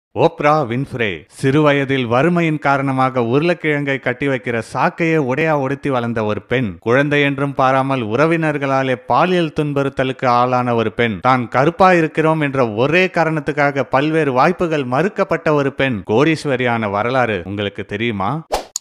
Opera Winfrey சிறுவயதில் வறுமையின் காரணமாக உருளைக்கிழங்கை கட்டி வைக்கிற சாக்கையை உடையா உடுத்தி வளர்ந்த ஒரு பெண் குழந்தை என்றும் பாராமல் உறவினர்களாலே பாலியல் துன்புறுத்தலுக்கு ஆளான ஒரு பெண் தான் கருப்பா இருக்கிறோம் என்ற ஒரே காரணத்துக்காக பல்வேறு வாய்ப்புகள் மறுக்கப்பட்ட ஒரு பெண் கோடீஸ்வரியான வரலாறு உங்களுக்கு தெரியுமா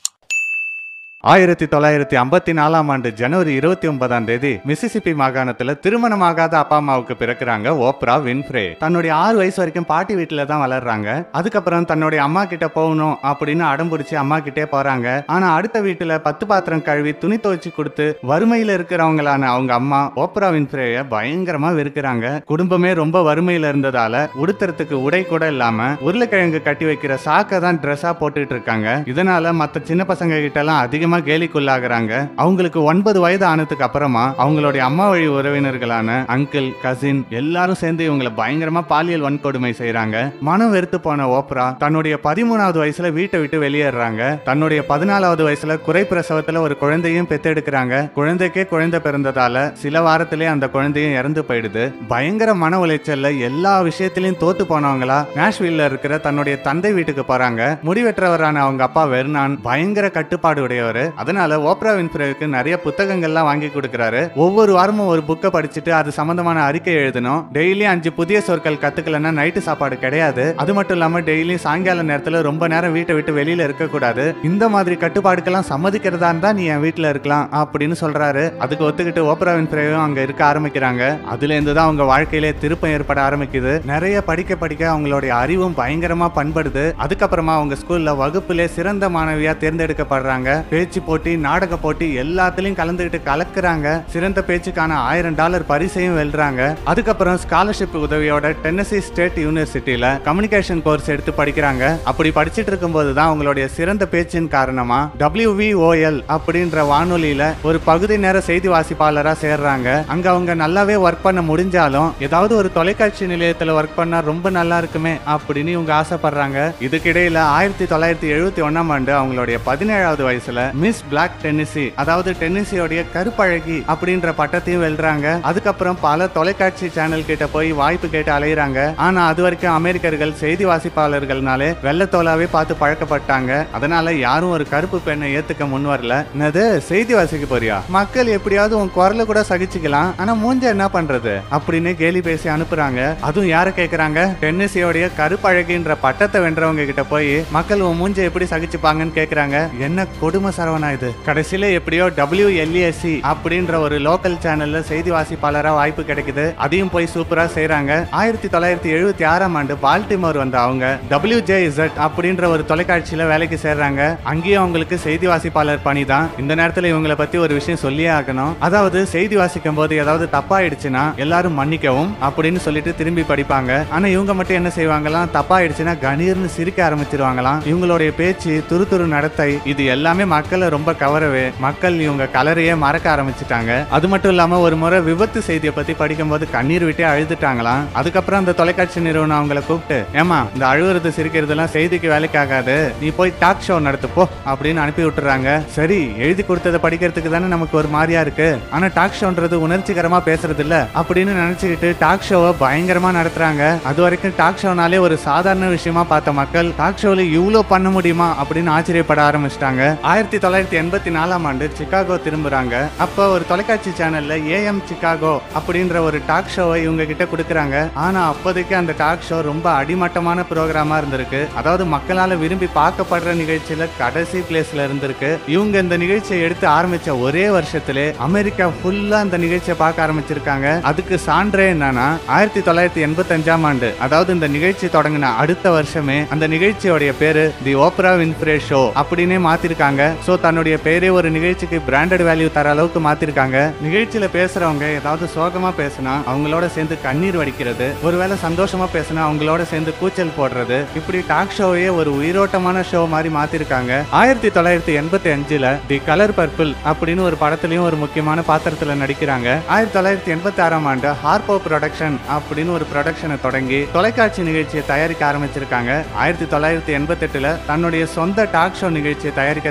ஆயிரத்தி தொள்ளாயிரத்தி ஐம்பத்தி நாலாம் ஆண்டு ஜனவரி இருபத்தி ஒன்பதாம் தேதி மிசிசிப்பி மாகாணத்துல திருமணமாகாத அப்பா அம்மாவுக்கு பிறக்குறாங்க ஓப்ரா வின்ஃப்ரே தன்னுடைய ஆறு வயசு வரைக்கும் பாட்டி வீட்டுல தான் வளர்றாங்க அதுக்கப்புறம் தன்னுடைய அம்மா கிட்ட போகணும் அப்படின்னு அடம்பிடிச்சு அம்மா கிட்டே போறாங்க ஆனா அடுத்த வீட்டுல பத்து பாத்திரம் கழுவி துணி துவைச்சு கொடுத்து வறுமையில இருக்கிறவங்களான அவங்க அம்மா ஓப்ரா வின்ஃப்ரேய பயங்கரமா வெறுக்கிறாங்க குடும்பமே ரொம்ப வறுமையில இருந்ததால உடுத்துறதுக்கு உடை கூட இல்லாம உருளைக்கிழங்கு கட்டி வைக்கிற சாக்கை தான் ட்ரெஸ்ஸா போட்டுட்டு இருக்காங்க இதனால மத்த சின்ன பசங்க கிட்ட எல்லாம் அதிகமா கேலிக்குள்ளாகிறாங்க அவங்களுக்கு ஒன்பது வயது ஆனதுக்கு அப்புறமா அவங்களுடைய அம்மா வழி உறவினர்களான அங்கிள் கசின் எல்லாரும் சேர்ந்து இவங்களை பயங்கரமா பாலியல் வன்கொடுமை செய்றாங்க மனம் வெறுத்து போன ஓப்ரா தன்னுடைய பதிமூணாவது வயசுல வீட்டை விட்டு வெளியேறாங்க தன்னுடைய பதினாலாவது வயசுல குறை பிரசவத்துல ஒரு குழந்தையும் பெத்தெடுக்கிறாங்க குழந்தைக்கே குழந்தை பிறந்ததால சில வாரத்திலே அந்த குழந்தையும் இறந்து போயிடுது பயங்கர மன உளைச்சல்ல எல்லா விஷயத்திலையும் தோத்து போனவங்களா நாஷ்வில்ல இருக்கிற தன்னுடைய தந்தை வீட்டுக்கு போறாங்க முடிவெற்றவரான அவங்க அப்பா வெர்னான் பயங்கர கட்டுப்பாடு உடையவர் அதனால ஓப்ரா வின்ஃப்ரேவுக்கு நிறைய புத்தகங்கள்லாம் வாங்கி கொடுக்கறாரு ஒவ்வொரு வாரமும் ஒரு புக்கை படிச்சுட்டு அது சம்பந்தமான அறிக்கை எழுதணும் டெய்லி அஞ்சு புதிய சொற்கள் கத்துக்கலன்னா நைட்டு சாப்பாடு கிடையாது அது மட்டும் இல்லாம டெய்லி சாயங்கால நேரத்துல ரொம்ப நேரம் வீட்டை விட்டு வெளியில இருக்க கூடாது இந்த மாதிரி கட்டுப்பாடுக்கெல்லாம் சம்மதிக்கிறதா இருந்தா நீ என் வீட்டுல இருக்கலாம் அப்படின்னு சொல்றாரு அதுக்கு ஒத்துக்கிட்டு ஓப்ரா வின்ஃப்ரேவும் அங்க இருக்க ஆரம்பிக்கிறாங்க அதுல இருந்து தான் அவங்க வாழ்க்கையிலே திருப்பம் ஏற்பட ஆரம்பிக்குது நிறைய படிக்க படிக்க அவங்களுடைய அறிவும் பயங்கரமா பண்படுது அதுக்கப்புறமா அவங்க ஸ்கூல்ல வகுப்பிலே சிறந்த மாணவியா தேர்ந்தெடுக்கப்படுறாங்க பேச்சு போட்டி நாடக போட்டி எல்லாத்துலயும் கலந்துகிட்டு கலக்குறாங்க சிறந்த பேச்சுக்கான ஆயிரம் டாலர் பரிசையும் வெல்றாங்க அதுக்கப்புறம் ஸ்காலர்ஷிப் உதவியோட டென்னசி ஸ்டேட் யூனிவர்சிட்டியில கம்யூனிகேஷன் கோர்ஸ் எடுத்து படிக்கிறாங்க அப்படி படிச்சிட்டு இருக்கும்போது தான் அவங்களுடைய சிறந்த பேச்சின் காரணமா WVOL அப்படின்ற வானொலியில ஒரு பகுதி நேர செய்தி வாசிப்பாளரா சேர்றாங்க அங்க அவங்க நல்லாவே ஒர்க் பண்ண முடிஞ்சாலும் ஏதாவது ஒரு தொலைக்காட்சி நிலையத்துல ஒர்க் பண்ணா ரொம்ப நல்லா இருக்குமே அப்படின்னு இவங்க ஆசைப்படுறாங்க இதுக்கிடையில ஆயிரத்தி தொள்ளாயிரத்தி எழுபத்தி ஒன்னாம் ஆண்டு அவங்களுடைய பதினேழாவது வயசுல மிஸ் பிளாக் டென்னிசி அதாவது டென்னிசியோடைய கருப்பழகி அப்படின்ற பட்டத்தையும் வெல்றாங்க அதுக்கப்புறம் பல தொலைக்காட்சி சேனல் கிட்ட போய் வாய்ப்பு கேட்டு அலையுறாங்க ஆனா அது வரைக்கும் அமெரிக்கர்கள் செய்தி வாசிப்பாளர்கள்னாலே வெள்ளத்தோலாவே பார்த்து பழக்கப்பட்டாங்க அதனால யாரும் ஒரு கருப்பு பெண்ணை ஏத்துக்க முன் வரல என்னது செய்தி வாசிக்க போறியா மக்கள் எப்படியாவது உன் குரலை கூட சகிச்சுக்கலாம் ஆனா மூஞ்ச என்ன பண்றது அப்படின்னு கேலி பேசி அனுப்புறாங்க அதுவும் யார கேக்குறாங்க டென்னிசியோடைய கருப்பழகின்ற பட்டத்தை வென்றவங்க கிட்ட போய் மக்கள் உன் மூஞ்ச எப்படி சகிச்சுப்பாங்கன்னு கேக்குறாங்க என்ன கொடுமை சரவணா இது கடைசியில எப்படியோ WLESC அப்படின்ற ஒரு லோக்கல் சேனல்ல செய்தி வாசிப்பாளரா வாய்ப்பு கிடைக்குது அதையும் போய் சூப்பரா செய்றாங்க ஆயிரத்தி தொள்ளாயிரத்தி எழுபத்தி ஆறாம் ஆண்டு பால்டிமோர் வந்த அவங்க WJZ அப்படின்ற ஒரு தொலைக்காட்சியில வேலைக்கு சேர்றாங்க அங்கேயும் அவங்களுக்கு செய்தி வாசிப்பாளர் பணி தான் இந்த நேரத்துல இவங்கள பத்தி ஒரு விஷயம் சொல்லியே ஆகணும் அதாவது செய்தி வாசிக்கும் போது ஏதாவது தப்பாயிடுச்சுன்னா எல்லாரும் மன்னிக்கவும் அப்படின்னு சொல்லிட்டு திரும்பி படிப்பாங்க ஆனா இவங்க மட்டும் என்ன செய்வாங்களாம் தப்பாயிடுச்சுன்னா கணீர்னு சிரிக்க ஆரம்பிச்சிருவாங்களாம் இவங்களுடைய பேச்சு துரு துரு நடத்தை இது எல்லாமே மக்களை ரொம்ப கவரவே மக்கள் இவங்க கலரையே மறக்க ஆரம்பிச்சிட்டாங்க அது மட்டும் இல்லாம ஒரு முறை விபத்து செய்தியை பத்தி படிக்கும்போது கண்ணீர் விட்டே அழுதுட்டாங்களாம் அதுக்கப்புறம் அந்த தொலைக்காட்சி நிறுவனம் அவங்கள கூப்பிட்டு ஏமா இந்த அழுவுறது சிரிக்கிறதுலாம் செய்திக்கு வேலைக்கு ஆகாது நீ போய் டாக் ஷோ நடத்து போ அப்படின்னு அனுப்பி விட்டுறாங்க சரி எழுதி கொடுத்ததை படிக்கிறதுக்கு தானே நமக்கு ஒரு மாதிரியா இருக்கு ஆனா டாக் ஷோன்றது உணர்ச்சிகரமா பேசுறது இல்ல அப்படின்னு நினைச்சுக்கிட்டு டாக் ஷோவை பயங்கரமா நடத்துறாங்க அது வரைக்கும் டாக் ஷோனாலே ஒரு சாதாரண விஷயமா பார்த்த மக்கள் டாக் ஷோல இவ்வளோ பண்ண முடியுமா அப்படின்னு ஆச்சரியப்பட ஆரம்பிச்சிட்டாங்க ஆயிரத்தி தொள்ளாயிரத்தி எண்பத்தி நாலாம் ஆண்டு சிகாகோ திரும்புறாங்க அப்போ ஒரு தொலைக்காட்சி சேனல்ல ஏஎம் சிகாகோ அப்படின்ற ஒரு டாக் ஷோவை இவங்க கிட்ட கொடுக்குறாங்க ஆனா அப்போதைக்கு அந்த டாக் ஷோ ரொம்ப அடிமட்டமான ப்ரோக்ராமா இருந்திருக்கு அதாவது மக்களால விரும்பி பார்க்கப்படுற நிகழ்ச்சியில கடைசி பிளேஸ்ல இருந்திருக்கு இவங்க இந்த நிகழ்ச்சியை எடுத்து ஆரம்பிச்ச ஒரே வருஷத்திலே அமெரிக்கா ஃபுல்லா அந்த நிகழ்ச்சியை பார்க்க ஆரம்பிச்சிருக்காங்க அதுக்கு சான்றே என்னன்னா ஆயிரத்தி தொள்ளாயிரத்தி எண்பத்தி அஞ்சாம் ஆண்டு அதாவது இந்த நிகழ்ச்சி தொடங்கின அடுத்த வருஷமே அந்த நிகழ்ச்சியோடைய பேரு தி ஓப்ரா வின்ஃப்ரே ஷோ அப்படின்னே மாத்திருக்காங்க சோ தன்னுடைய பேரே ஒரு நிகழ்ச்சிக்கு பிராண்டட் வேல்யூ தர அளவுக்கு மாத்திருக்காங்க நிகழ்ச்சியில பேசுறவங்க ஏதாவது சோகமா பேசினா அவங்களோட சேர்ந்து கண்ணீர் வடிக்கிறது ஒருவேளை சந்தோஷமா பேசினா அவங்களோட சேர்ந்து கூச்சல் போடுறது இப்படி டாக் ஷோவையே ஒரு உயிரோட்டமான ஷோ மாதிரி மாத்திருக்காங்க ஆயிரத்தி தொள்ளாயிரத்தி எண்பத்தி அஞ்சுல தி கலர் பர்பிள் அப்படின்னு ஒரு படத்துலயும் ஒரு முக்கியமான பாத்திரத்துல நடிக்கிறாங்க ஆயிரத்தி தொள்ளாயிரத்தி எண்பத்தி ஆறாம் ஆண்டு ஹார்போ ப்ரொடக்ஷன் அப்படின்னு ஒரு ப்ரொடக்ஷனை தொடங்கி தொலைக்காட்சி நிகழ்ச்சியை தயாரிக்க ஆரம்பிச்சிருக்காங்க ஆயிரத்தி தொள்ளாயிரத்தி எண்பத்தி எட்டுல தன்னுடைய சொந்த டாக் ஷோ நிகழ்ச்சியை தயாரிக்கிறதுக்கான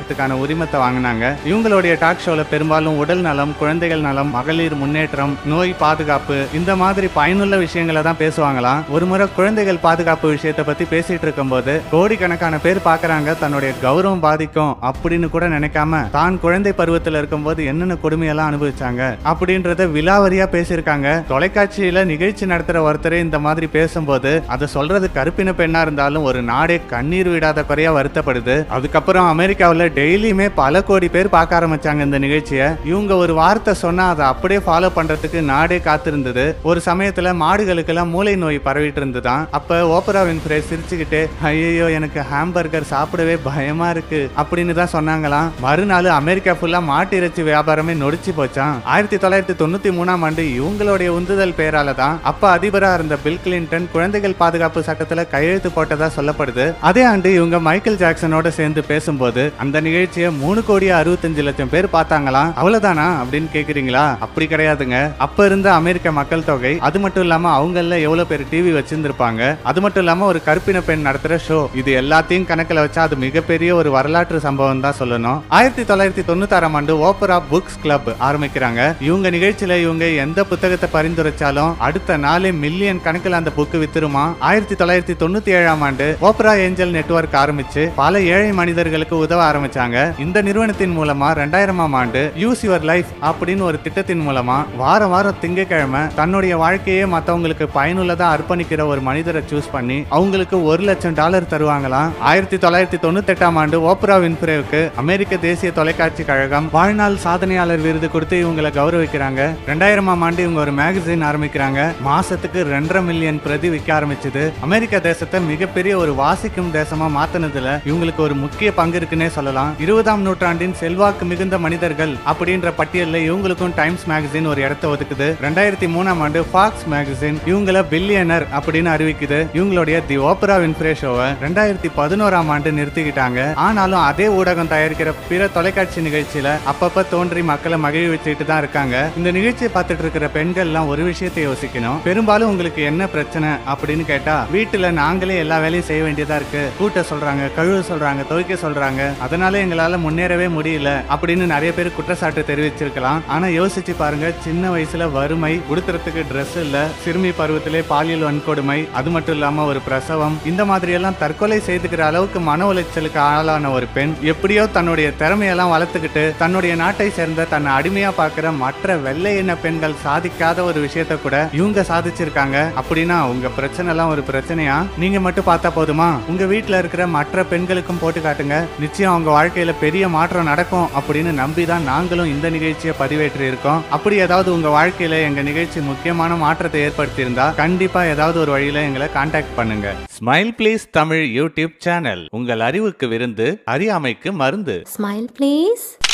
உரிமத்தை வாங்கினாங்க இவங்களுடைய டாக் ஷோல பெரும்பாலும் உடல் நலம் குழந்தைகள் நலம் மகளிர் முன்னேற்றம் நோய் பாதுகாப்பு இந்த மாதிரி பயனுள்ள விஷயங்களை தான் பேசுவாங்களாம் ஒரு முறை குழந்தைகள் பாதுகாப்பு விஷயத்தை பத்தி பேசிட்டு இருக்கும்போது கோடிக்கணக்கான பேர் பாக்குறாங்க தன்னுடைய கௌரவம் பாதிக்கும் அப்படின்னு கூட நினைக்காம தான் குழந்தை பருவத்துல இருக்கும்போது என்னென்ன கொடுமையெல்லாம் அனுபவிச்சாங்க அப்படின்றத விலாவரியா பேசியிருக்காங்க தொலைக்காட்சியில நிகழ்ச்சி நடத்துற ஒருத்தரே இந்த மாதிரி பேசும்போது அதை சொல்றது கருப்பின பெண்ணா இருந்தாலும் ஒரு நாடே கண்ணீர் விடாத குறையா வருத்தப்படுது அதுக்கப்புறம் அமெரிக்காவுல டெய்லியுமே பல கோடி பேர் பார்க்க ஆரம்பிச்சாங்க இந்த நிகழ்ச்சியை இவங்க ஒரு வார்த்தை சொன்னா அதை அப்படியே ஃபாலோ பண்றதுக்கு நாடே காத்திருந்தது ஒரு சமயத்துல மாடுகளுக்கெல்லாம் மூளை நோய் பரவிட்டு இருந்துதான் அப்ப ஓப்பரா வின்ஃப்ரே சிரிச்சுக்கிட்டு ஐயோ எனக்கு ஹாம்பர்கர் சாப்பிடவே பயமா இருக்கு அப்படின்னு தான் சொன்னாங்களாம் மறுநாள் அமெரிக்கா ஃபுல்லா மாட்டு இறைச்சி வியாபாரமே நொடிச்சு போச்சான் ஆயிரத்தி தொள்ளாயிரத்தி தொண்ணூத்தி மூணாம் ஆண்டு இவங்களுடைய உந்துதல் பேரால தான் அப்ப அதிபரா இருந்த பில் கிளின்டன் குழந்தைகள் பாதுகாப்பு சட்டத்துல கையெழுத்து போட்டதா சொல்லப்படுது அதே ஆண்டு இவங்க மைக்கேல் ஜாக்சனோட சேர்ந்து பேசும்போது அந்த நிகழ்ச்சியை மூணு கோடி அறுபத்தஞ்சு லட்சம் பேர் பார்த்தாங்களாம் அவ்வளவுதானா அப்படின்னு கேக்குறீங்களா அப்படி கிடையாதுங்க அப்ப இருந்த அமெரிக்க மக்கள் தொகை அது மட்டும் இல்லாம அவங்கள எவ்வளவு பேர் டிவி வச்சிருந்திருப்பாங்க அது மட்டும் இல்லாம ஒரு கருப்பின பெண் நடத்துற ஷோ இது எல்லாத்தையும் கணக்குல வச்சா அது மிகப்பெரிய ஒரு வரலாற்று சம்பவம் தான் சொல்லணும் ஆயிரத்தி தொள்ளாயிரத்தி தொண்ணூத்தாறாம் ஆண்டு ஓப்பரா புக்ஸ் கிளப் ஆரம்பிக்கிறாங்க இவங்க நிகழ்ச்சியில இவங்க எந்த புத்தகத்தை பரிந்துரைச்சாலும் அடுத்த நாலு மில்லியன் கணக்கில் அந்த புக்கு வித்துருமா ஆயிரத்தி தொள்ளாயிரத்தி தொண்ணூத்தி ஏழாம் ஆண்டு ஓப்பரா ஏஞ்சல் நெட்வொர்க் ஆரம்பிச்சு பல ஏழை மனிதர்களுக்கு உதவ ஆரம்பிச்சாங்க இந்த நிறுவனத்தின் மூலமா ரெண்டாயிரமாம் ஆண்டு யூஸ் யுவர் லைஃப் அப்படின்னு ஒரு திட்டத்தின் மூலமா வாரம் வாரம் திங்கக்கிழமை தன்னுடைய வாழ்க்கையே மத்தவங்களுக்கு பயனுள்ளதா அர்ப்பணிக்கிற ஒரு மனிதரை சூஸ் பண்ணி அவங்களுக்கு ஒரு லட்சம் டாலர் தருவாங்களாம் ஆயிரத்தி தொள்ளாயிரத்தி தொண்ணூத்தி எட்டாம் ஆண்டு ஓப்ரா வின்ஃப்ரேவுக்கு அமெரிக்க தேசிய தொலைக்காட்சி கழகம் வாழ்நாள் சாதனையாளர் விருது கொடுத்து இவங்களை கௌரவிக்கிறாங்க ரெண்டாயிரமாம் ஆண்டு இவங்க ஒரு மேகசின் ஆரம்பிக்கிறாங்க மாசத்துக்கு ரெண்டரை மில்லியன் பிரதி விற்க ஆரம்பிச்சது அமெரிக்க தேசத்தை மிகப்பெரிய ஒரு வாசிக்கும் தேசமா மாத்தினதுல இவங்களுக்கு ஒரு முக்கிய பங்கு இருக்குன்னே சொல்லலாம் இருபதாம் நூற்றாண்டின் செல்வாக்கு மிகுந்த மனிதர்கள் அப்படின்ற பட்டியல்ல இவங்களுக்கும் டைம்ஸ் மேகசின் ஒரு இடத்தை ஒதுக்குது ரெண்டாயிரத்தி மூணாம் ஆண்டு ஃபாக்ஸ் மேகசின் இவங்கள பில்லியனர் அப்படின்னு அறிவிக்குது இவங்களுடைய தி ஓப்பரா வின்ஃப்ரே ஷோவை ரெண்டாயிரத்தி பதினோராம் ஆண்டு நிறுத்திக்கிட்டாங்க ஆனாலும் அதே ஊடகம் தயாரிக்கிற பிற தொலைக்காட்சி நிகழ்ச்சியில அப்பப்ப தோன்றி மக்களை மகிழ வச்சுட்டு தான் இருக்காங்க இந்த நிகழ்ச்சியை பார்த்துட்டு இருக்கிற பெண்கள்லாம் ஒரு விஷயத்தை யோசிக்கணும் பெரும்பாலும் உங்களுக்கு என்ன பிரச்சனை அப்படின்னு கேட்டா வீட்டுல நாங்களே எல்லா வேலையும் செய்ய வேண்டியதா இருக்கு கூட்ட சொல்றாங்க கழுவ சொல்றாங்க துவைக்க சொல்றாங்க அதனால எங்களால முன்னேறவே முடியல அப்படின்னு நிறைய பேர் குற்றச்சாட்டு தெரிவிச்சிருக்கலாம் ஆனா யோசிச்சு பாருங்க சின்ன வயசுல வறுமை உடுத்துறதுக்கு Dress இல்ல சிறுமி பருவத்திலே பாலியல் வன்கொடுமை அது மட்டும் இல்லாம ஒரு பிரசவம் இந்த மாதிரி எல்லாம் தற்கொலை செய்துக்கிற அளவுக்கு மன உளைச்சலுக்கு ஆளான ஒரு பெண் எப்படியோ தன்னுடைய திறமையெல்லாம் வளர்த்துக்கிட்டு தன்னுடைய நாட்டை சேர்ந்த தன்னை அடிமையா பார்க்கிற மற்ற வெள்ளை இன பெண்கள் சாதிக்காத ஒரு விஷயத்த கூட இவங்க சாதிச்சிருக்காங்க அப்படின்னா உங்க பிரச்சனை எல்லாம் ஒரு பிரச்சனையா நீங்க மட்டும் பார்த்தா போதுமா உங்க வீட்ல இருக்கிற மற்ற பெண்களுக்கும் போட்டு காட்டுங்க நிச்சயம் அவங்க வாழ்க்கையில பெரிய மாற்றம் நடக்கும் அப்படின்னு நம்பி தான் நாங்களும் இந்த நிகழ்ச்சியை பதிவேற்றி இருக்கோம் அப்படி ஏதாவது உங்க வாழ்க்கையில எங்க நிகழ்ச்சி முக்கியமான மாற்றத்தை ஏற்படுத்தி இருந்தா கண்டிப்பா ஏதாவது ஒரு வழியில எங்களை காண்டாக்ட் பண்ணுங்க smile please Tamil YouTube channel உங்கள் அறிவுக்கு விருந்து அறியாமைக்கு மருந்து Smile, please.